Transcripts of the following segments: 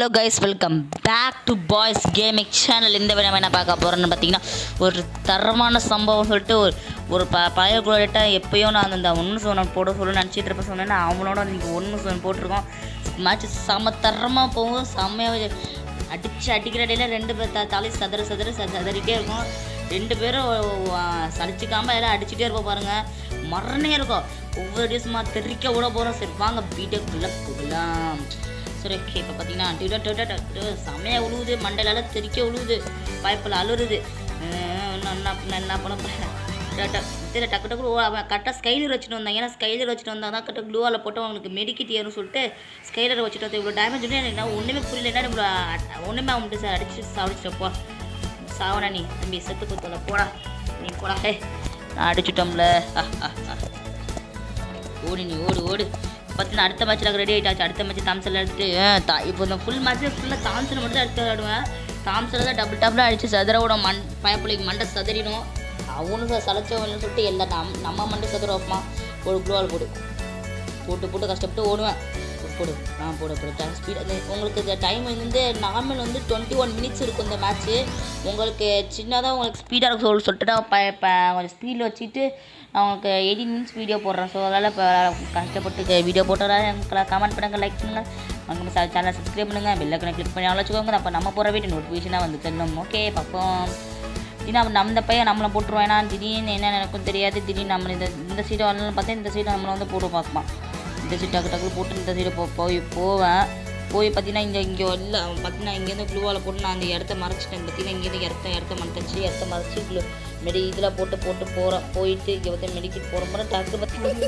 Guys welcome back to boys gaming channel இந்த விட என்ன பார்க்க போகிறோன்னு பார்த்தீங்கன்னா ஒரு தரமான சம்பவம் சொல்லிட்டு ஒரு ஒரு ப பழைய குழந்தை எப்பயோ நான் அந்த ஒன்று சோனன் போட சொல்ல நினச்சிட்டு இருப்ப சொன்னேன்னா அவனோட இன்றைக்கி ஒன்று சோன் போட்டிருக்கோம் மேட்ச் செம்ம தரமாக போகும் செம்மையாக அடிச்சு அடிக்கிற இடையில ரெண்டு பேர் த தலை சதற சதற ச- சதறிட்டே இருக்கும் ரெண்டு பேரும் ஆ, சலிச்சுக்காம எல்லாம் அடிச்சுட்டே இருப்போம் பாருங்க மரணே இருக்கும் ஒவ்வொரு டியூஸுமா தெறிக்க விட போகிறோம் சரி வாங்க வீடியோக்குள்ளே போகலாம் சரி ஓகே இப்போ பார்த்தீங்கன்னா டிட டிட டிட செமையாக உழுவுது மண்டையில தெறிக்க உழுவுது பைப்பில் அழுறுது அஹ் இன்னும் என்ன பண்ண என்ன பண்ண போறேன்? டக்கு டக்கு டக்கு டக்கு ஓ, அவன் கரெக்டாக ஸ்கைலர் வச்சுட்டு வந்தான் ஏன்னா ஸ்கைலர் வச்சுட்டு வந்தா தான் கரெக்டாக க்ளூவால் போட்டு அவனுக்கு மெடிக்கிட் ஏறும் சொல்லிட்டு ஸ்கைலர் வச்சுட்டு வந்து இவ்வளோ டேமேஜ் வந்து எனக்கு என்ன ஒன்றுமே புரியல என்ன இவ்வளோ அ- ஒன்றுமே அவன்ட்டு சார் அடிச்சு சாவடிச்சிட்டப்போ சாவனா நீ தம்பி செத்து குத்தல போடா நீ போடா ஹே நான் அடிச்சுட்டோம்ல ஆ, ஆ, ஆ. ஓடு நீ ஓடு ஓடு பார்த்தீங்கன்னா அடுத்த மேட்ச்சில் ரெடி ஆகிட்டாச்சு அடுத்த மேட்ச் தாம்சனில் எடுத்துட்டு ஆ, தா- இப்போ இந்த ஃபுல் மேட்ச்சு ஃபுல்லாக தாம்சனை மட்டும் தான் எடுத்து விளையாடுவேன் தாம்சனில் தான் டபுள் டபுளாக அடிச்சு சதுர விட மண் பயப்பிள்ளைக்கு மண்டை சதறிடும் அவனுக்கு சலைச்சவன்னு சொல்லிட்டு எல்லாம் நம் நம்ம மண்டை சதுர வைப்பான் ஒரு க்ளோவால் போடு போட்டு போட்டு கஷ்டப்பட்டு ஓடுவேன் போடு ஆ போடு போடு ஸ்பீட் உங்களுக்கு இந்த டைம் வந்து நார்மல் வந்து டுவெண்ட்டி ஒன் மினிட்ஸ் இருக்கும் இந்த மேட்ச்சு உங்களுக்கு சின்னதாக உங்களுக்கு ஸ்பீடாக இருக்கும் சொல்ல சொல்லிட்டு நான் ப- ப- கொஞ்சம் ஸ்பீடில் வச்சுட்டு நான் உங்களுக்கு எயிட்டீன் மினிட்ஸ் வீடியோ போடுறேன் ஸோ அதனால் இப்போ கஷ்டப்பட்டு வீடியோ போட்டதால் எனக்கு கமெண்ட் பண்ணுங்கள் லைக் பண்ணுங்கள் நம்ம சேனலை சப்ஸ்கிரைப் பண்ணுங்கள் பெல்லைக்கனை கிளிக் பண்ணி வச்சுக்கோங்க அப்போ நம்ம போகிற வீட்டு நோட்டிஃபிகேஷனாக வந்து செல்லும் ஓகே பார்ப்போம் திடீர்னு அவன் நம்ம பையன் நம்மளை போட்டுருவான் ஏன்னா திடீர்னு என்ன எனக்கும் தெரியாது திடீர்னு நம்ம இந்த இந்த சீட்டை வரலாம் பார்த்தா இந்த சீட்டை நம்மளை வந்து போட்டு பார்ப்பான் இந்த சீட் டக்கு டக்கு போட்டு இந்த சைடு போ போய் போவேன் போய் பார்த்தீங்கன்னா இங்கே இங்கே இல்லை அவன் பார்த்தீங்கன்னா இங்கேருந்து க்ளூவால் போட்டு நான் அந்த இடத்த மறைச்சிட்டேன் பார்த்தீங்கன்னா இங்கேருந்து இடத்த இடத்த மறைச்சி இடத்த மறைச்சி க்ளூ மெடி இதில் போட்டு போட்டு போகிறேன் போயிட்டு இங்கே வந்து மெடிக்கிட்டு போகிற மாதிரி டக்கு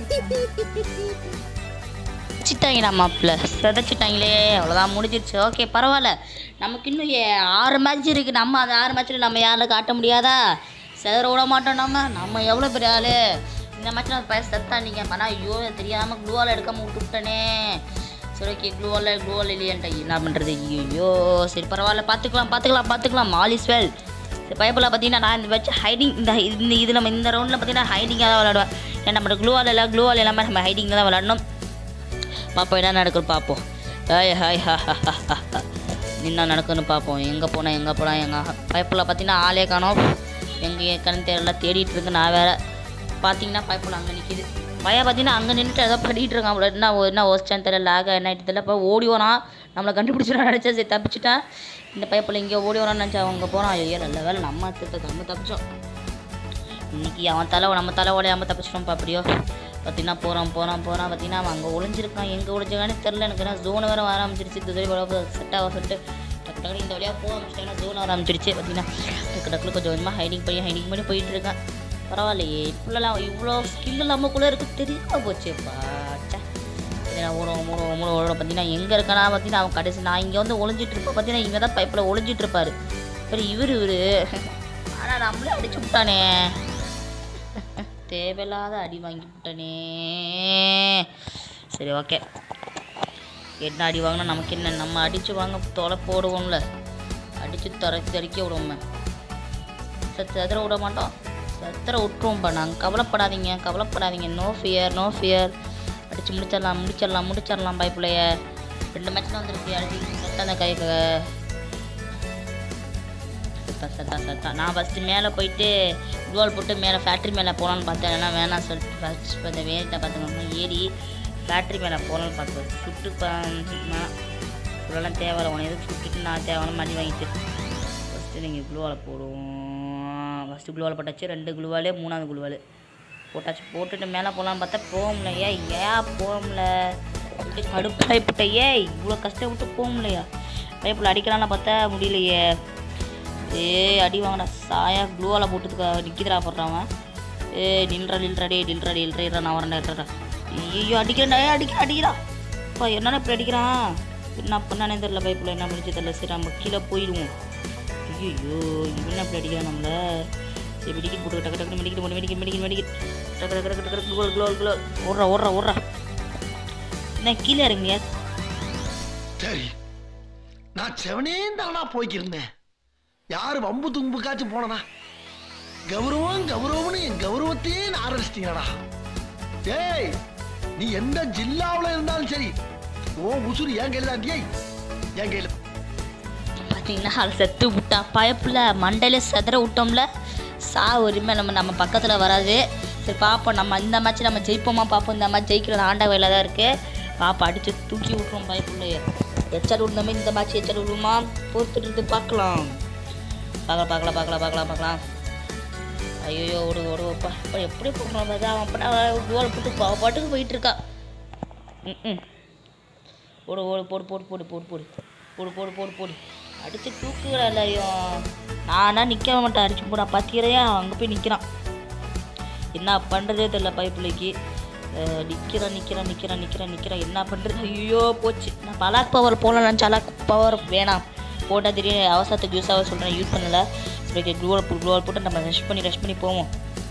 சிட்டாங்கடா மாப்பிள்ள சிதைச்சிட்டாங்களே அவ்வளோதான் முடிஞ்சிருச்சு ஓகே பரவாயில்ல நமக்கு இன்னும் ஏ- ஆறு மேட்ச் இருக்குது நம்ம அந்த ஆறு மேட்ச்சில் நம்ம யாரில் காட்ட முடியாதா செதற விட மாட்டோம் நம்ம நம்ம எவ்வளோ பெரிய ஆள் இந்த மேட்ச்சில் அந்த பையன் செத்தா நீங்கள் பண்ணா ஐயோ தெரியாமல் க்ளூவால் எடுக்காம விட்டுவிட்டனே சரி ஓகே க்ளூவால் க்ளூவால் இல்லையான்ட்டா என்ன பண்ணுறது ஐயோ சரி பரவாயில்ல பார்த்துக்கலாம் பார்த்துக்கலாம் பார்த்துக்கலாம் மாலிஸ் வெல் சரி பயப்பில் பார்த்தீங்கன்னா நான் இந்த வச்சு ஹைடிங் இந்த இந்த இது நம்ம இந்த ரவுண்டில் பார்த்தீங்கன்னா ஹைடிங்காக தான் விளாடுவேன் ஏன்னா நம்ம க்ளூவால் இல்லை க்ளூவால் இல்லாமல் நம்ம ஹைடிங்கில் தான் விளாடணும் பார்ப்போம் என்ன நடக்குது பார்ப்போம் ஹாய் ஹாய் ஹா ஹா ஹா ஹா ஹா. என்ன நடக்குதுன்னு பார்ப்போம் எங்கே போனால் எங்கே போனால் எங்கள் பைப்பில் பார்த்தீங்கன்னா ஆளே காணோம் எங்கே ஏற்கனவே தெரியல தேடிட்டு இருக்கு நான் வேற பார்த்தீங்கன்னா பைப்பில் அங்கே நிற்கிது பையன் பார்த்தீங்கன்னா அங்கே நின்றுட்டு ஏதோ படிக்கிட்டு இருக்கான் போல என்ன ஓ- என்ன ஓசிச்சான்னு தெரியல லாக என்ன ஆகிட்டு தெரியல இப்போ ஓடி வரான் நம்மளை கண்டுபிடிச்சிடா நினச்சா சரி தப்பிச்சிட்டேன் இந்த பைப்பில் இங்கே ஓடி வரான்னு நினச்சா அவங்க போகிறான் ஐயோ நல்ல வேலை நம்ம திட்ட நம்ம தப்பிச்சோம் இன்னைக்கு அவன் தலை நம்ம தலை உடையாம தப்பிச்சிட்டோம்ப்பா அப்படியோ பார்த்தீங்கன்னா போகிறான் போகிறான் போகிறான் பார்த்தீங்கன்னா அவன் அங்கே ஒளிஞ்சிருக்கான் எங்கே ஒளிஞ்சிருக்கானே தெரில எனக்கு ஏன்னா ஜோன் வேறு வர ஆரம்பிச்சிருச்சு இந்த சைடு செட் ஆக சொல்லிட்டு டக்கு டக்கு இந்த வழியாக போக ஆரம்பிச்சிட்டேன்னா ஜோன் வர ஆரம்பிச்சிருச்சு பார்த்தீங்கன்னா டக்கு டக்குல கொஞ்சம் கொஞ்சமாக ஹைடிங் பண்ணி ஹைடிங் பண்ணி போயிட்டு இருக்கேன் பரவாயில்லையே இப்போலாம் இவ்வளோ ஸ்கில் நம்மக்குள்ளே இருக்கு தெரியாம போச்சேப்பா ச்சே. பார்த்தீங்கன்னா ஓடும் ஓடும் ஓடும் ஓடும் பார்த்தீங்கன்னா எங்கே இருக்கானா பார்த்தீங்கன்னா அவன் கடைசி நான் இங்கே வந்து ஒளிஞ்சிட்டு இருப்பேன் பார்த்தீங்கன்னா இங்கே தான் பைப்பில் ஒளிஞ்சிட்டு இருப்பாரு சரி இவர் இவர் ஆனால் நம்மளே அடிச்சு விட்டானே தேவையில்லாத அடி வாங்கி விட்டனே சரி ஓகே என்ன அடி வாங்கினா நமக்கு என்ன நம்ம அடித்து வாங்க தொலை போடுவோம்ல அடித்து தர தறிக்க விடுவோமே சத்து சதுர விட மாட்டோம் சத்திர விட்டுருவோம்ப்பா நாங்கள் கவலைப்படாதீங்க கவலைப்படாதீங்க நோ ஃபியர் நோ ஃபியர் அடித்து முடிச்சிடலாம் முடிச்சிடலாம் முடிச்சிடலாம் பைப்பிள்ளைய ரெண்டு மேட்ச்சில் வந்துருக்கு அடிச்சு சத்த அந்த கை க- சத்தா சத்தா சத்தா நான் ஃபஸ்ட்டு மேலே போயிட்டு கோல் போட்டு மேலே ஃபேக்ட்ரி மேலே போகலான்னு பார்த்தேன் ஏன்னா வேணாம் சொல்லிட்டு ஃபஸ்ட் இப்போ இந்த வேட்டை பார்த்துக்கோங்க ஏறி ஃபேக்ட்ரி மேலே போகலான்னு பார்த்தேன் சுட்டு சுடலாம் தேவையில்ல உன எதுவும் சுட்டுட்டு நான் தேவையான மணி வாங்கிட்டு ஃபஸ்ட்டு நீங்கள் குளுவால் போடுவோம் ஃபஸ்ட்டு குளுவால் போட்டாச்சு ரெண்டு குளுவாலே மூணாவது குளுவால் போட்டாச்சு போட்டுட்டு மேலே போகலான்னு பார்த்தா போகல ஏன் ஏன் போகல இப்படி கடுப்பாயிப்பட்ட ஏய் இவ்வளோ கஷ்டப்பட்டு போக முடியலையா பைப்பில் அடிக்கலாம்னு பார்த்தா முடியலையே ஏய் அடி வாங்கடா சாயா க்ளூவால் போட்டுதுக்கா நிற்கிதுடா போடுறான் ஏ நில்றா நில்றா டே நில்றா டே நில்றா நான் வரேன்டா இருறா ஐயோ அடிக்கிறேன்டா ஏ அடிக்கிறா அடிக்கிறா அப்பா என்னடா இப்படி அடிக்கிறான் என்ன பண்ணானே தெரில பைப்பில் என்ன முடிச்சு தெரில சரி நம்ம கீழே போயிடுவோம் ஐயோ இவன் அப்படி அடிக்கிறான் நம்மள சரி மெடிக்கெட் போட்டு டக்கு டக்கு மெடிக்கெட் போட்டு மெடிக்கெட் மெடிக்கெட் மெடிக்கெட் டக்கு டக்கு டக்கு டக்கு குளோல் குளோல் குளோல் ஓடுறா ஓடுறா ஓடுறா என்ன கீழே இறங்குங்க சரி நான் செவனே தானா போய்க்கிருந்தேன் யாரு வம்பு தும்புக்காச்சும் போனனா கௌரவம் கௌரவம்னு என் கௌரவத்தையே ஆரம்பிச்சிட்டீங்கடா டேய் நீ எந்த ஜில்லாவுல இருந்தாலும் சரி ஓ உசுறு என் கையில தான் டேய் என் கையில பார்த்தீங்கன்னா அதை செத்து விட்டா பயப்புல மண்டையில செதற விட்டோம்ல சா உரிமை நம்ம நம்ம பக்கத்தில் வராது சரி பார்ப்போம் நம்ம இந்த மேட்ச் நம்ம ஜெயிப்போமா பார்ப்போம் இந்த மேட்ச் ஜெயிக்கிறது ஆண்ட வேலை தான் இருக்குது பாப்பா அடித்து தூக்கி விட்றோம் பயப்புள்ளைய எச்சல் விழுந்தமே இந்த மேட்ச் எச்சல் விழுமா பொறுத்துட்டு இருந்து பார்க்கலாம் பார்க்கலாம் பார்க்கலாம் பார்க்கலாம் பார்க்கலாம் பார்க்கலாம் ஐயோ ஓடு ஓடு அப்பா அப்பா எப்படி போகணும் பார்த்தா அவன் அப்படா கோல் போட்டு பா- பாட்டுக்கு போயிட்டு இருக்கா ம் ம் போடு ஓடு போடு போடு போடு போடு போடு போடு போடு போடு போடு அடித்து தூக்குறா எல்லாரையும் நானா நிற்க மாட்டேன் அடிச்சு போடா பார்த்திக்கிறையா அங்கே போய் நிற்கிறான் என்ன பண்ணுறதே தெரில பைப்பிள்ளைக்கு நிற்கிறான் நிற்கிறான் நிற்கிறான் நிற்கிறான் நிற்கிறான் என்ன பண்ணுறது ஐயோ போச்சு நான் பலாக் பவர் போகலாம் நினச்சி அலாக் பவர் வேணாம் போட்டால் திடீர்னு அவசரத்துக்கு யூஸ் ஆக சொல்கிறேன் யூஸ் பண்ணலை சரி க்ளோவல் போட்டு க்ளோவல் போட்டு நம்ம ரஷ் பண்ணி ரஷ் பண்ணி போவோம்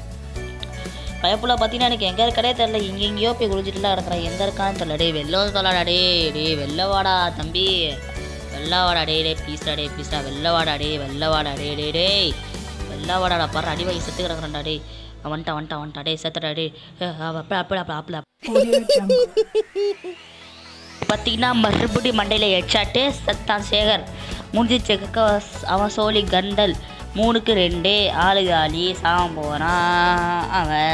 பயப்புல பார்த்தீங்கன்னா எனக்கு எங்கே இருக்கடே தெரில இங்கே எங்கேயோ போய் குளிச்சுட்டுலாம் இருக்கிறேன் எங்கே இருக்கான்னு தெரில டே வெளில தொலாடா டே டே வெளில வாடா தம்பி வெளில வாடா டே டே ப்ளீஸ்டா டே ப்ளீஸ்டா வெளில வாடா டே வெளில வாடா டே டே டேய் வெளில வாடாடா பாரு அடி வாங்கி செத்து கிடக்குறான்டா டே அவன் வந்துட்டான் வந்துட்டான் வந்துட்டான் டே செத்துடா டே அப்படி அப்படி அப்படி அப்படி Audio Jungle. பார்த்தீங்கன்னா மறுபடியும் மண்டையில் ஹெட்ஷாட்டு சத்தான் சேகர் முடிஞ்சிச்சு கக்க அவன் சோழி கண்டல் மூணுக்கு ரெண்டு ஆளு காலி சாம போகிறான்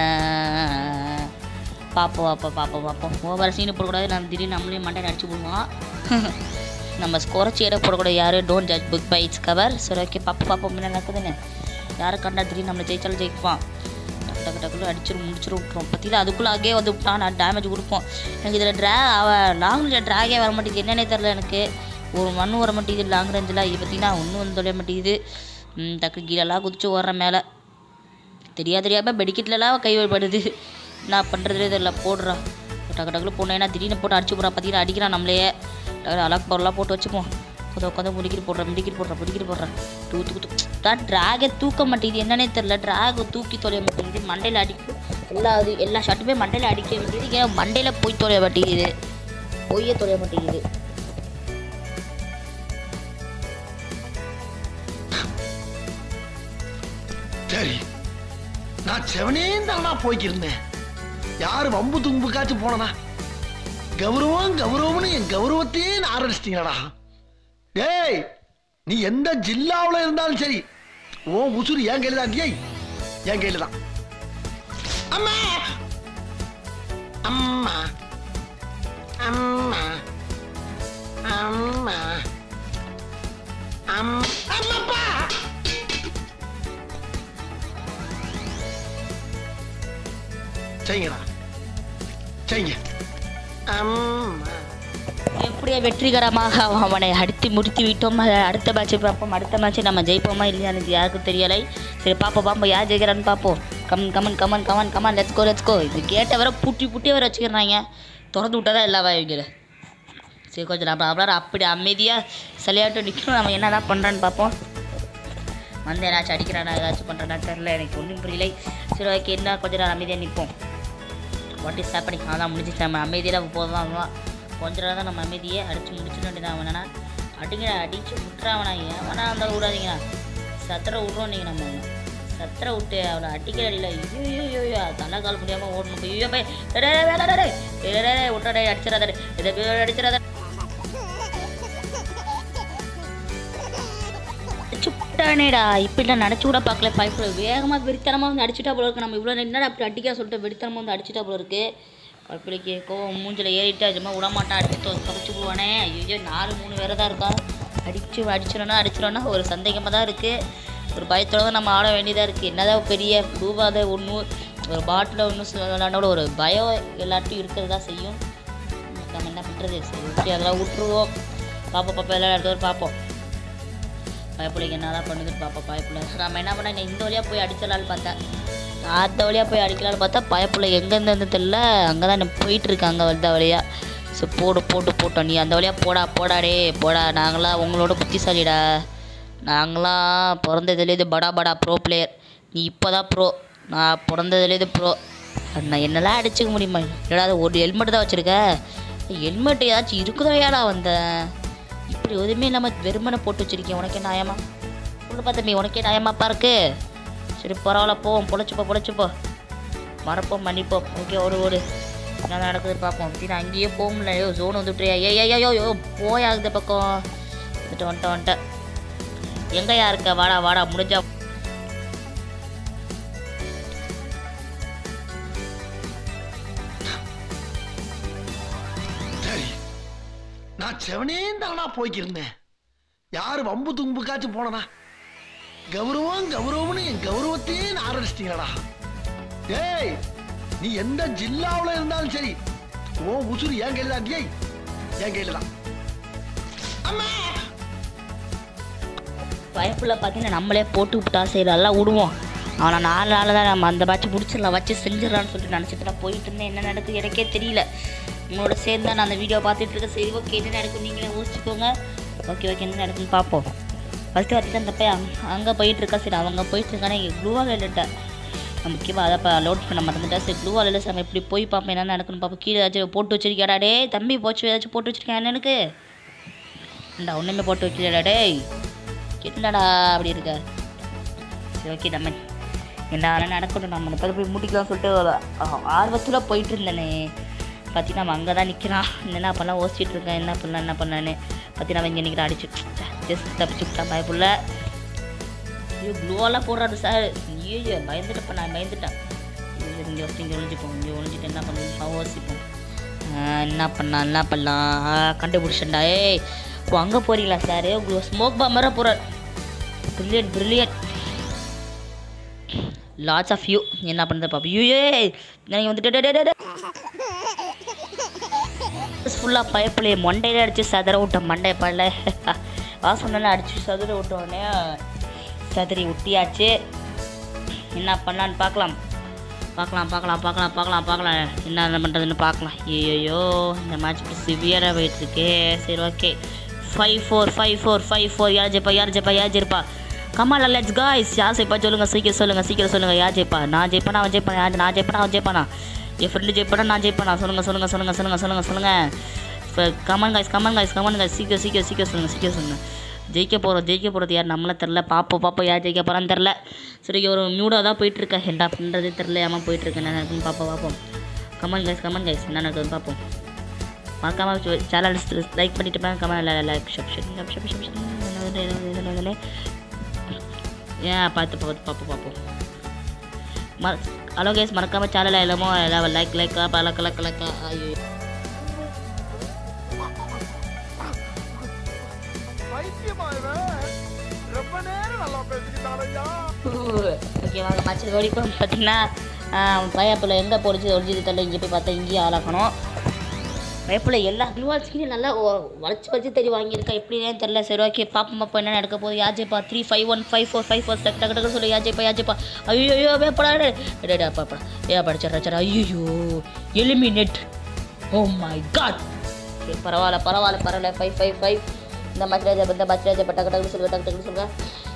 அவன் பார்ப்போம் பார்ப்போம் பார்ப்போம் பார்ப்போம் ஓவர சீனு போடக்கூடாது நம்ம திடீர்னு நம்மளையும் மண்டையில் அடிச்சு போடுவான் நம்ம ஸ்கோரச்சி இடம் போடக்கூடாது யாரும் don't judge book by its cover சரி ஓகே பார்ப்போம் பார்ப்போம் என்ன நடக்குதுன்னு யாரை கண்டா திடீர்னு நம்மளை ஜெயிச்சாலும் ஜெயிப்பான் டக்கு டக்கு டக்குன்னு அடிச்சிரும் முடிச்சிரு விட்ருவோம் பார்த்தீங்களா அதுக்குள்ளே அங்கே வந்து விட்டான் நான் டேமேஜ் கொடுப்போம் எனக்கு இதில் ட்ரா அவன் லாங் ரேஞ்சில் ட்ராகே வர மாட்டேங்குது என்னன்னே தெரில எனக்கு ஒரு மண்ணு வர மாட்டேங்குது லாங் ரேஞ்சில் இது பார்த்தீங்கன்னா ஒன்றும் வந்து தொலைய மாட்டேங்குது ம், டக்கு கீழெல்லாம் குதிச்சு ஓடுறேன் மேலே தெரியா தெரியாமல் மெடிக்கெட்லலாம் கை வைப்படுது என்ன பண்ணுறதுலே தெரியல போடுறா டக்கு டக்குல போனேன்னா திடீர்னு போட்டு அடிச்சு போடுறா பார்த்தீங்கன்னா அடிக்கிறான் நம்மளையே டக்கு அலக் பொருளாக போட்டு வச்சுப்போம் உட்காந்து உட்காந்து முடிக்கிட்டு போடுறேன் முடிக்கிட்டு போடுறேன் முடிக்கிட்டு போடுறேன் தூத்து தூத்து தான் ட்ராகை தூக்க மாட்டேங்குது என்னன்னே தெரில ட்ராகை தூக்கி தொலைய மாட்டேங்குது மண்டையில் அடிக்கும் எல்லா இது எல்லா ஷாட்டுமே மண்டையில் அடிக்க வேண்டியது ஏன் மண்டையில் போய் தொலைய மாட்டேங்குது பொய்ய தொலைய மாட்டேங்குது சரி நான் செவனேன்னு தானா போய்க்கிருந்தேன் யாரு வம்பு தும்புக்காச்சும் போனனா கௌரவம் கௌரவம்னு என் கௌரவத்தையே ஆரம்பிச்சிட்டீங்களா டேய் நீ எந்த ஜில்லாவுல இருந்தாலும் சரி ஓ உசுறு என் கையில தான் டேய் என் கையில தான் அம்மா அம்மா அம்மா அம்மா அம் அம்மாப்பா செய்யுங்கடா செய்யுங்க அம்மா எப்படியோ வெற்றிகரமாக அவனை அடித்து முடித்து விட்டோம் அஹ் அடுத்த மேட்ச் பார்ப்போம் அடுத்த மேட்ச் நம்ம ஜெயிப்போமா இல்லையான்னு இது யாருக்கும் தெரியலை சரி பார்ப்போம் பார்ப்போம் யார் ஜெயிக்கிறான்னு பார்ப்போம் come come on come on come on come on let's go let's go இது கேட்ட வர புட்டி புட்டி வர வச்சுக்கிறாங்க திறந்து விட்டா தான் எல்லா இவங்கள சரி கொஞ்சம் நம்ம அவ்வளோ அப்படி அமைதியாக சிலையாட்டம் நிற்கணும் நம்ம என்ன தான் பண்ணுறான்னு பார்ப்போம் வந்து ஏதாச்சும் அடிக்கிறானா ஏதாச்சும் பண்ணுறானா தெரில எனக்கு ஒன்றும் புரியலை சரி ஓகே என்ன கொஞ்சம் நேரம் அமைதியாக நிற்போம் வாட் இஸ் ஹேப்பனிங் அதான் முடிஞ்சிச்சு நம்ம அமைதியில் போதும் அவன் கொஞ்ச நேரம் தான் நம்ம அமைதியே அடிச்சு முடிச்சிட வேண்டியதான் அவனா அடிங்க அடிச்சு விட்டுறாவனா ஏவனா இருந்தாலும் விடாதீங்கண்ணா சத்திர விட்றோம் நீங்கள் நம்ம அவனை. சத்திர விட்டு அவனை அடிக்கிற அடியில் ஐயோ ஐயோ ஐயோ தலை கால் முடியாமல் ஓடணும் போய் ஐயோ போய் விட்டாடே அடிச்சிடாதே இதை போய் அடிச்சிடாத சுட்டானேடா இப்படி நான் நினச்சி கூட பார்க்கல பைப்பில் வேகமாக வெறித்தனமாக வந்து அடிச்சுட்டா போல இருக்கு நம்ம இவ்வளோ என்னடா அப்படி அடிக்க சொல்லிட்டு வெறித்தனமாக வந்து அடிச்சுட்டா போல இருக்கு பைப்பிளைக்கு கோவம் மூஞ்சில் ஏறிட்டு சும்மா விட மாட்டான் அடிச்சு தொ- தொலைச்சு போவானே ஐயோ நாலு மூணு வேறு தான் இருக்கா அடிச்சு அடிச்சிடணும் அடிச்சிடணும் ஒரு சந்தேகமாக தான் இருக்குது ஒரு பயத்தோட தான் நம்ம ஆட வேண்டியதாக இருக்குது என்னதான் பெரிய ரூபாத ஒன்று ஒரு பாட்டில் ஒன்று விளாண்டோட ஒரு பயம் எல்லாத்தையும் இருக்கிறது தான் செய்யும் நம்ம என்ன பண்ணுறது சரி ஓகே அதெல்லாம் விட்டுருவோம் பார்ப்போம் பார்ப்போம் எல்லா இடத்துல பார்ப்போம் பயப்பிள்ளைக்கு என்னதான் பண்ணுதுன்னு பார்ப்போம் பயப்பிள்ளை நம்ம என்ன பண்ண இந்த வழியாக போய் அடிச்சிடலான்னு பார்த்தேன் அந்த வழியாக போய் அடிக்கலான்னு பார்த்தா பயப்பிள்ளை எங்கேருந்து வந்து தெரில அங்கே தான் போயிட்டு இருக்காங்க வந்த வழியாக ஸோ போடு போட்டு போட்டோம் நீ அந்த வழியாக போடா போடாடே போடா நாங்களாம் உங்களோட புத்திசாலிடா நாங்களாம் பிறந்ததுலேருந்து படா படா ப்ரோ பிளேயர் நீ இப்போ தான் ப்ரோ நான் பிறந்ததுலேருந்து ப்ரோ நான் என்னெல்லாம் அடிச்சுக்க முடியுமா இல்லடா அது ஒரு ஹெல்மெட் தான் வச்சுருக்க ஹெல்மெட் ஏதாச்சும் இருக்குதாயாடா வந்தேன் இப்படி எதுவுமே இல்லாமல் வெறுமனை போட்டு வச்சிருக்கேன் உனக்கே நியாயமா உள்ள பார்த்தமே உனக்கே நியாயமாப்பா இருக்கு சரி பரவாயில்ல போவோம் பொழைச்சிப்போ பொழைச்சிப்போ மறப்போம் மன்னிப்போம் ஓகே ஓடு ஓடு என்ன நடக்குதுன்னு பார்ப்போம் அப்படின்னு அங்கேயே போக முடியல ஐயோ ஜோன் வந்துட்டுறியா ஏ ஏ ஐயோ யோ போயா இந்த பக்கம் வந்துட்டு வந்துட்டேன் வந்துட்டேன் எங்கயா இருக்க வாடா வாடா முடிஞ்சா சரி நான் செவனே தானா போய்க்கிருந்தேன் யாரு வம்பு தும்புக்காச்சும் போனனா கௌரவம் கௌரவம்னு என் கௌரவத்தையே ஆரம்பிச்சிட்டீங்களா ஏய் நீ எந்த ஜில்லாவுல இருந்தாலும் சரி ஓ உசுறு என் கையில தான் டேய் என் கையில தான் அம்மா பயப்புல பார்த்தீங்கன்னா நம்மளே போட்டு விட்டா சரி எல்லாம் விடுவோம் அவனை நாலு நாள் தான் நம்ம அந்த பேட்ச் முடிச்சிடலாம் வச்சு செஞ்சிடலான்னு சொல்லிட்டு நினச்சிட்டு நான் போயிட்டு இருந்தேன் என்ன நடக்குது எனக்கே தெரியல உங்களோட சேர்ந்து தான் நான் அந்த வீடியோ பார்த்துட்டு இருக்கேன் சரி ஓகே என்ன நடக்கும் நீங்களே யோசிச்சுக்கோங்க ஓகே ஓகே என்ன நடக்குன்னு பார்ப்போம் ஃபஸ்ட்டு பார்த்துட்டு அந்த பையன் அங்கே போயிட்டு இருக்கா சரி அவங்க போயிட்டு இருக்கானே க்ளூவால் இல்லைட்டேன் முக்கியமாக அதை இப்போ லோட் பண்ண மறந்துட்டேன் சரி க்ளூவால் இல்லை சார் இப்படி போய் பார்ப்போம் என்ன நடக்குன்னு பார்ப்போம் கீழே ஏதாச்சும் போட்டு வச்சிருக்கியாடா டே தம்பி போச்சு ஏதாச்சும் போட்டு வச்சிருக்கேன் எனக்கு இந்த ஒன்றுமே போட்டு வைக்கலடா டேய் என்னடா அப்படி இருக்க சரி ஓகே நம்ம என்ன நடக்கட்டும் நம்ம இந்த போய் முடிக்கலாம் சொல்லிட்டு ஒரு ஆர்வத்தில் போயிட்டு இருந்தேனே பார்த்தீங்கன்னா அவன் அங்கே தான் நிற்கிறான் என்ன பண்ணலாம் ஓசிட்டு இருக்கேன் என்ன பண்ணலாம் என்ன பண்ணலான்னு பார்த்தீங்கன்னா அவன் இங்கே நிற்கிறான் அடிச்சு ஜஸ்ட் தப்பிச்சு விட்டான் பயப்புள்ள ஐயோ க்ளூவெல்லாம் போடுறாரு சார் ஐயோ பயந்துட்டப்ப நான் பயந்துட்டேன் ஐயோ, இங்கே வச்சு இங்கே ஒழிஞ்சுப்போம் இங்கே ஒழிஞ்சிட்டு என்ன பண்ணணும் யோசிப்போம் என்ன பண்ணலாம் என்ன பண்ணலாம் ஆ, கண்டுபிடிச்சேன்டா ஏய் ஓ அங்கே போறீங்களா சார் உங்களுக்கு ஸ்மோக் பாம்பராக போகிறார் brilliant brilliant lots of you என்ன பண்ணுறது பாப்பா யூ ஏ நீங்கள் வந்துட்டு ஃபுல்லாக பயப்பிள்ளைய மண்டையில அடித்து சதற விட்டோம் மண்டை பல்ல வாசனெல்லாம் அடித்து சதுர விட்டோடனே சதுரி விட்டியாச்சு என்ன பண்ணலான்னு பார்க்கலாம் பார்க்கலாம் பார்க்கலாம் பார்க்கலாம் பார்க்கலாம் பார்க்கலாம் என்ன பண்ணுறதுன்னு பார்க்கலாம் ஐயோ இந்த மேட்ச் இப்படி சிவியராக போயிட்டுருக்கு சரி okay five four five four five four யார் ஜெப்பா யார் ஜெப்பா யார் ஜெயிப்பா கமால் லெட்ஸ் காய்ஸ் யார் ஜெயிப்பா சொல்லுங்கள் சீக்கிரம் சொல்லுங்கள் சீக்கிரம் சொல்லுங்கள் யார் ஜெயிப்பா நான் ஜெயிப்பேனா அவன் ஜெயிப்பான் யார் நான் ஜெயிப்பேனா அவன் ஜெயிப்பானா என் ஃப்ரெண்டு ஜெயிப்பானா நான் ஜெயிப்பேனா சொல்லுங்கள் சொல்லுங்கள் சொல்லுங்கள் சொல்லுங்கள் சொல்லுங்கள் சொல்லுங்கள் இப்போ come on guys come on guys come on guys சீக்கிரம் சீக்கிரம் சீக்கிரம் சொல்லுங்கள் சீக்கிரம் சொல்லுங்கள் ஜெயிக்க போகிறோம் ஜெயிக்க போகிறது யார் நம்மள தெரில பாப்போம் பாப்போம் யார் ஜெயிக்க போகிறான்னு தெரில சரி ஒரு மியூடாக தான் போயிட்டுருக்கேன் என்ன பண்ணுறது தெரில ஏமா போயிட்டுருக்கேன் என்ன நடக்குன்னு பார்ப்போம் பார்ப்போம் கமன் கைஸ் கமன் கைஸ் என்ன நடக்குதுன்னு பார்ப்போம் மறக்காம சேனல் லைக் பண்ணிட்டு பாருங்க கமெண்ட் லைக் ஷப் ஷப் ஷப் ஷப் ஷப் ஷப் என்ன என்ன என்ன என்ன ஏன் பார்த்து பார்த்து பார்ப்போம் பார்ப்போம் மற ஹலோ கேஸ் மறக்காம சேனல் எல்லாமோ எல்லாம் லைக் லைக்கா பலக்க லக்க லக்கா ஐயோ ஓகே வாங்க மச்சல் ஓடிப்போம் பார்த்தீங்கன்னா பயப்பில் எங்கே போடுச்சு ஒழிஞ்சது தெரியல இங்கே போய் பார்த்தா இங்கேயும் ஆளாக்கணும் பயப்பில் எல்லா க்ளூவால் ஸ்கிரீன் நல்லா ஒ- வளைச்சு வச்சு தெரிய வாங்கியிருக்கா எப்படினே தெரில சரி ஓகே பாப்போம் பாப்போம் என்ன நடக்க போகுது யாஜேப்பா three five one five four five four டக்கு டக்கு சொல்லு யாஜேப்பா யாஜேப்பா ஐயோ ஐயோ வேப்படா டேடா பாப்பா ஏ படிச்சா சரா ஐயோ எலிமினேட் ஓ மை காட் சரி பரவாயில்ல பரவாயில்ல பரவாயில்ல ஃபைவ் ஃபைவ் ஃபைவ் இந்த மேட்ச் ராஜா இந்த மேட்ச் ராஜா டக்கு டக்கு சொல்லுங்க டக்கு டக்கு சொல்லுங்க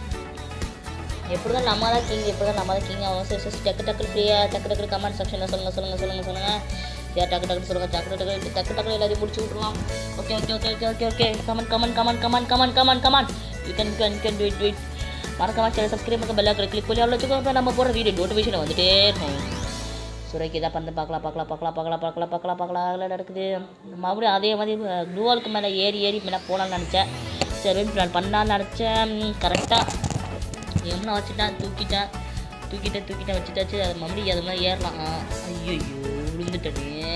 எப்படி தான் நம்ம தான் கிங் எப்படி தான் நம்ம தான் கிங் ஆகும் சரி சரி டக்கு டக்கு ஃப்ரீயாக டக்கு டக்கு கமெண்ட் செக்ஷனில் சொல்லுங்கள் சொல்லுங்கள் சொல்லுங்கள் சொல்லுங்கள் யார் டக்கு டக்கு சொல்லுங்கள் டக்கு டக்கு டக்கு டக்கு எல்லாத்தையும் முடிச்சு விட்ருலாம் okay okay okay okay okay okay comment comment comment comment comment comment comment you can can can do it it மறக்காம சேனல் சப்ஸ்கிரைப் பண்ண பெல் கிளிக் பண்ணி அவ்வளோ வச்சுக்கோ அப்போ நம்ம போடுற வீடியோ நோட்டிஃபிகேஷன் வந்துட்டே இருக்கும் சுரைக்கு இதாக பண்ணி பார்க்கலாம் பார்க்கலாம் பார்க்கலாம் பார்க்கலாம் பார்க்கலாம் பார்க்கலாம் பார்க்கலாம் அதெல்லாம் நடக்குது மறுபடியும் அதே மாதிரி க்ளூவாலுக்கு மேலே ஏறி ஏறி மேலே போகலான்னு நினச்சேன் சரி நான் பண்ணலான்னு நினச்சேன் கரெக்டாக எம்னா வச்சுட்டான் தூக்கிட்டேன் தூக்கிட்டேன் தூக்கிட்டேன் வச்சுட்டாச்சு அது மறுபடியும் அது மாதிரி ஏறலாம் ஐயோ விழுந்துட்டனே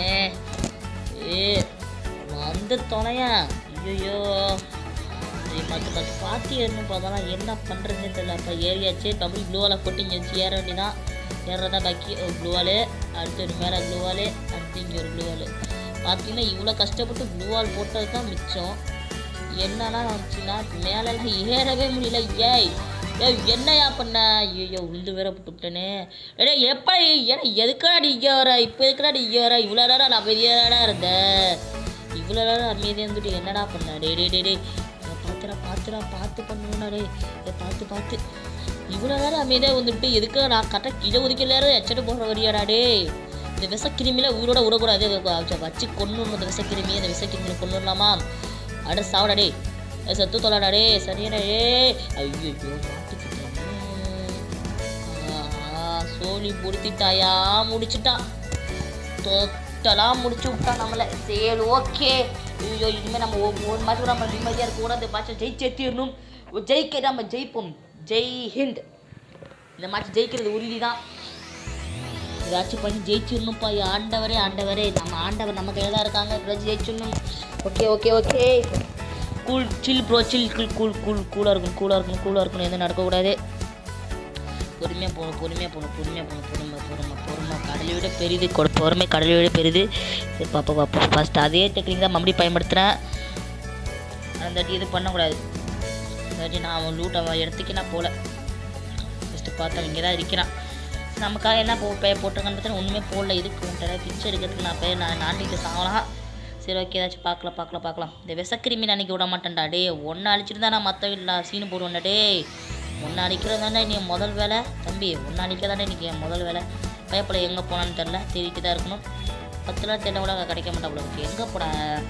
ஏ வந்து துணையா ஐயோ பார்த்து பார்த்து பார்த்து ஏறணும் பார்த்தா என்ன பண்ணுறதுன்னு தெரியல அப்போ ஏறியாச்சு டபுள் க்ளூவால் போட்டு இங்கே வச்சு ஏற வேண்டியதான் ஏறதா பாக்கி ஒரு க்ளூவாலு அடுத்து ஒரு மேலே க்ளூவாலு அடுத்து இங்கே ஒரு க்ளூவாலு பார்த்தீங்கன்னா இவ்வளோ கஷ்டப்பட்டு க்ளூவால் போட்டது தான் மிச்சம் என்னன்னா ஆச்சுன்னா மேலெல்லாம் ஏறவே முடியல ஏய் ஏய் என்னையா பண்ண ஐயோ உளுந்து வேற விட்டுவிட்டனே ஏடா எப்படி ஏன்னா எதுக்கடா நீ இங்கே வர இப்போ எதுக்கடா நீ இங்கே வர இவ்வளோ நேரம் நான் அமைதியாடா இருந்தேன் இவ்வளோ நேரம் அமைதியாக இருந்துட்டு என்னடா பண்ண டே டே டே டே பார்த்துடா பார்த்துடா பார்த்து பண்ணணும்டா டே டேய், பார்த்து பார்த்து இவ்வளோ நேரம் அமைதியாக வந்துட்டு எதுக்கு நான் கரெக்டாக கீழே ஒதுக்க நேரம் எச்சட்டு போடுற வரியாடா டே இந்த விஷக்கிருமியில உயிரோட விடக்கூடாது வ- வச்சு கொண்டு இந்த விஷக்கிருமி அந்த விஷக்கிருமியை கொண்டுடலாமா அட சாவடா டே ஏய், செத்து தொலைடா டே சரியாடா டே ஐயோ மாட்டிக்கிட்டேன் சோழி முடித்திட்டாயா முடிச்சிட்டான் டோட்டலாக முடிச்சு விட்டான் நம்மளை சரி ஓகே ஐயோ இனிமேல் நம்ம ஒ- ஒரு மேட்ச் நம்ம நிம்மதியாக இருக்கக்கூடாது மேட்சை ஜெயிச்சு ஏற்றிடணும் ஜெயிக்க நம்ம ஜெயிப்போம் ஜெய் ஹிந்த் இந்த மேட்ச் ஜெயிக்கிறது உறுதி தான் ஏதாச்சும் பண்ணி ஜெயிச்சிடணும்ப்பா ஐயா, ஆண்டவரே ஆண்டவரே நம்ம ஆண்டவர் நம்ம கையில் தான் இருக்காங்க எப்படியாச்சும் ஜெயிச்சிடணும் okay okay okay cool chill bro chill cool cool cool கூலாக இருக்கணும் கூலாக இருக்கணும் கூலாக இருக்கணும் எதுவும் நடக்கக்கூடாது பொறுமையாக போகணும் பொறுமையாக போகணும் பொறுமையாக போகணும் பொறுமை பொறுமை பொறுமை கடலை விட பெரிது கொ- பொறுமை கடலை விட பெரிது சரி பாப்பா பாப்பா ஃபஸ்ட் அதே டெக்னிக் தான் மறுபடியும் பயன்படுத்துகிறேன் அந்த வாட்டி இது பண்ணக்கூடாது இந்த வாட்டி நான் அவன் லூட் அவன் இடத்துக்கு நான் போகல ஃபஸ்ட்டு பார்த்தா இங்கே தான் இருக்கிறான் நமக்காக என்ன போ பே போட்டிருக்கான்னு பார்த்தா ஒன்றுமே போடல இதுக்கு உன்ட்ட பிச்சை எடுக்கிறதுக்கு நான் போய் நான் நாட்டிட்டு சாகலாம் சரி ஓகே ஏதாச்சும் பார்க்கலாம் பார்க்கலாம் பார்க்கலாம் இந்த விசக்கிருமி அன்னைக்கு விட மாட்டேன்டா டேய் ஒன்று அழிச்சிட்டு தான் நான் மற்ற வீட்டில் சீனு போடுவேன்டா டேய் ஒன்று அழிக்கிறது தானே நீ முதல் வேலை தம்பி ஒன்று அழிக்கிறது தானே இன்றைக்கி என் முதல் வேலை பயப்பட எங்கே போனான்னு தெரில தேடிட்டு தான் இருக்கணும் பத்து நாள் தேட கூட கிடைக்க மாட்டா போல இருக்கு எங்கே போட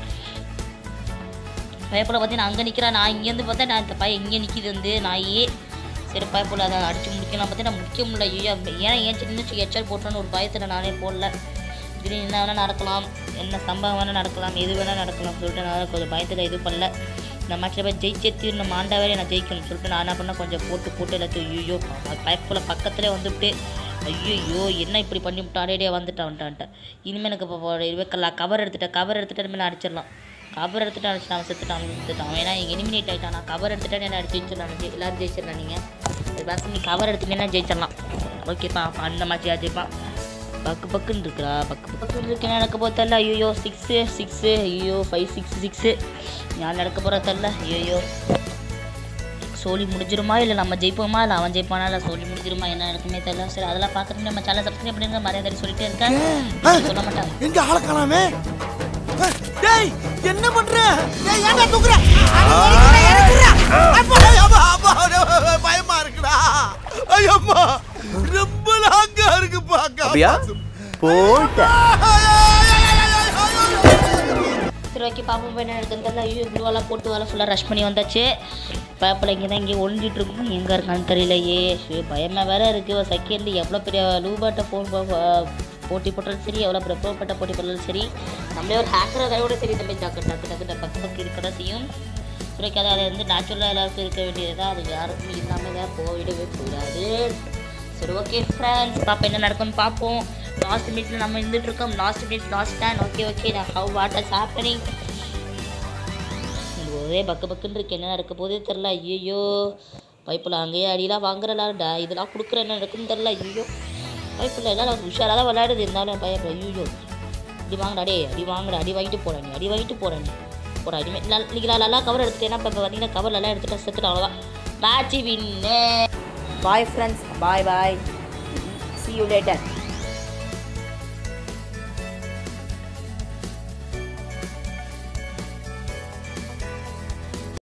பயப்பட பார்த்தீங்கன்னா அங்கே நிற்கிறேன் நான் இங்கேருந்து பார்த்தா நான் இந்த பையன் இங்கே நிற்கிது வந்து நாயே சரி பயப்பட அதை அடிச்சு முடிக்கலாம் பார்த்தீங்கன்னா முடிக்க முடியல ஐயோ ஏன்னா ஏன் சின்ன எச்சல் போட்டோன்னு ஒரு பயத்தில் நானே போடல திடீர்னு என்ன வேணால் நடக்கலாம் என்ன சம்பவம் வேணால் நடக்கலாம் எது வேணால் நடக்கலாம் சொல்லிட்டு நான் கொஞ்சம் பயத்தில் இது பண்ணல இந்த மேட்ச்சில் போய் ஜெயிச்சே தீரணும் ஆண்டவரே நான் ஜெயிக்கணும்னு சொல்லிட்டு நான் என்ன பண்ணேன் கொஞ்சம் போட்டு போட்டு எல்லாத்தையும் ஐயோ பயப்புல பக்கத்துலேயே வந்துவிட்டு ஐயோ என்ன இப்படி பண்ணி விட்டாடே டே வந்துட்டான் வந்துட்டான்ட்டு இனிமேல் எனக்கு இப்போ இதுவே கவர் எடுத்துட்டேன் கவர் எடுத்துட்டு இனிமேல் அடிச்சிடலாம் கவர் எடுத்துட்டு அடிச்சு அவன் செத்துட்டான் அவன் செத்துட்டான் ஏன்னா எலிமினேட் ஆகிட்டான் நான் கவர் எடுத்துட்டேன் என்ன ஜெயிச்சிடலாம் ஜெய் எல்லாரும் ஜெயிச்சிடலாம் நீங்கள் பேச நீ கவர் எடுத்துட்டீங்கன்னா ஜெயிச்சிடலாம் ஓகேப்பா அப்ப அந்த மாதிரி ஜெயிப்பான் பக்கு பக்குன்னு இருக்குடா பக்கு பக்குன்னு இருக்கு என்ன நடக்க போகிறது தெரில ஐயோ சிக்ஸு சிக்ஸு ஐயோ ஃபைவ் சிக்ஸ் சிக்ஸு நான் நடக்க போகிற தெரில ஐயோ சோலி முடிஞ்சிருமா இல்லை நம்ம ஜெயிப்போமா இல்லை அவன் ஜெயிப்பானா இல்லை சோலி முடிஞ்சிருமா என்ன நடக்குமே தெரியல சரி அதெல்லாம் பார்த்துட்டு நம்ம சேனல் சப்ஸ்கிரைப் பண்ணுங்க மரியாதை சொல்லிட்டே இருக்கேன் நீங்க சொல்ல மாட்டாங்க எங்க ஆள காணாமே ஏய், டேய் என்ன பண்ற டேய் ஏன்டா தூக்குற அப்பா, அப்பா, அப்பா, அப்பா, பயமா இருக்குடா ஐயம்மா ரொம்ப லாங்கா இருக்குப்பா அப்படியா போட்ட சரி ஓகே பாப்போம் என்ன இருக்குன்னு தெரியல ஐயோ ப்ளூவெல்லாம் போட்டு வேலை ஃபுல்லாக ரஷ் பண்ணி வந்தாச்சு பேப்பில் இங்கே தான் இங்கே ஒழிஞ்சிட்டு இருக்கும் எங்கே இருக்கான்னு தெரியலையே ஷே பயமாக வேற இருக்குது ஒரு செகண்ட் எவ்வளோ பெரிய லூபாட்ட ஃபோன் போட்டி போட்டாலும் சரி எவ்வளோ பெரிய ப்ரோப்பட்ட போட்டி போட்டாலும் சரி நம்மளே ஒரு ஹேக்கரை கூட சரி தம்பி டக்கு டக்கு டக்கு டக்கு பக்கு பக்கு இருக்க தான் செய்யும் சரி okay, அது வந்து நேச்சுரலாக எல்லாருக்கும் இருக்க வேண்டியது தான் அது யாருக்குமே இல்லாமல் தான் போயிடவே கூடாது சரி ஓகே ஃப்ரெண்ட்ஸ் பாப்பா என்ன நடக்கும்னு பார்ப்போம் லாஸ்ட் மினிட்ல நம்ம இருந்துட்டு இருக்கோம் last minute last time okay okay நான் ஹவ் வாட் இஸ் ஹேப்பனிங் ஒரே பக்கு பக்குன்னு இருக்கு என்ன நடக்க போதே தெரில ஐயோ பைப்பில் அங்கேயே அடியெல்லாம் வாங்குறலாம் டா இதெல்லாம் கொடுக்குற என்ன நடக்குன்னு தெரில ஐயோ பைப்பில் எல்லாம் உஷாராக தான் விளையாடுது இருந்தாலும் பையன் ஐயோ அடி வாங்கடா டே அடி வாங்கடா அடி வாங்கிட்டு போடா நீ அடி வாங்கிட்டு போடா நீ போடா அடி இன்னைக்கு நான் நல்லா கவர் எடுத்துட்டேன் இப்போ பார்த்தீங்கன்னா கவர் நல்லா எடுத்துட்டேன் செத்துட்டு அவ்வளோதான் match win bye friends bye bye see you later